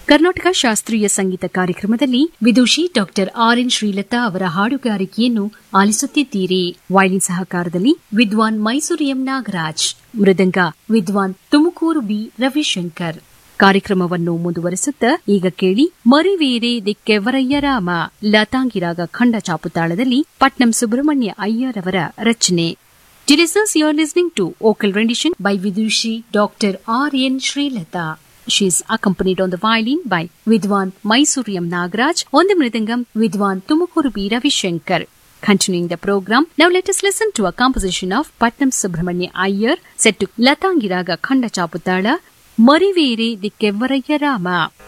ಕರ್ನಾಟಕ ಶಾಸ್ತ್ರೀಯ ಸಂಗೀತ ಕಾರ್ಯಕ್ರಮದಲ್ಲಿ ವಿದುಷಿ ಡಾಕ್ಟರ್ ಆರ್ ಎನ್ ಶ್ರೀಲತಾ ಅವರ ಹಾಡುಗಾರಿಕೆಯನ್ನು ಆಲಿಸುತ್ತಿದ್ದೀರಿ ವೈಲಿನ್ ಸಹಕಾರದಲ್ಲಿ ವಿದ್ವಾನ್ ಮೈಸೂರು ಎಂ ನಾಗರಾಜ್ ಮೃದಂಗ ವಿದ್ವಾನ್ ತುಮಕೂರು ಬಿ ರವಿಶಂಕರ್ ಕಾರ್ಯಕ್ರಮವನ್ನು ಮುಂದುವರೆಸುತ್ತಾ ಈಗ ಕೇಳಿ ಮರಿವೇರೆ ದಿಕ್ಕೆವರಯ್ಯ ರಾಮ ಲತಾಂಗಿರಾಗ ಖಂಡ ಚಾಪುತಾಳದಲ್ಲಿ ಪಟ್ನಂ ಸುಬ್ರಹ್ಮಣ್ಯ ಅಯ್ಯರ್ ಅವರ ರಚನೆ Listeners, you are listening to vocal rendition by Vidushi Dr. R. N. Srilata. She is accompanied on the violin by Vidwan Mysuriyam Nagaraj, on the mridangam Vidwan Tumukuru B. Ravishankar. Continuing the program, now let us listen to a composition of Patnam Subramanya Iyer set to Latangiraga Khanda Chaputala, Marivere Dikkevvaraya Rama.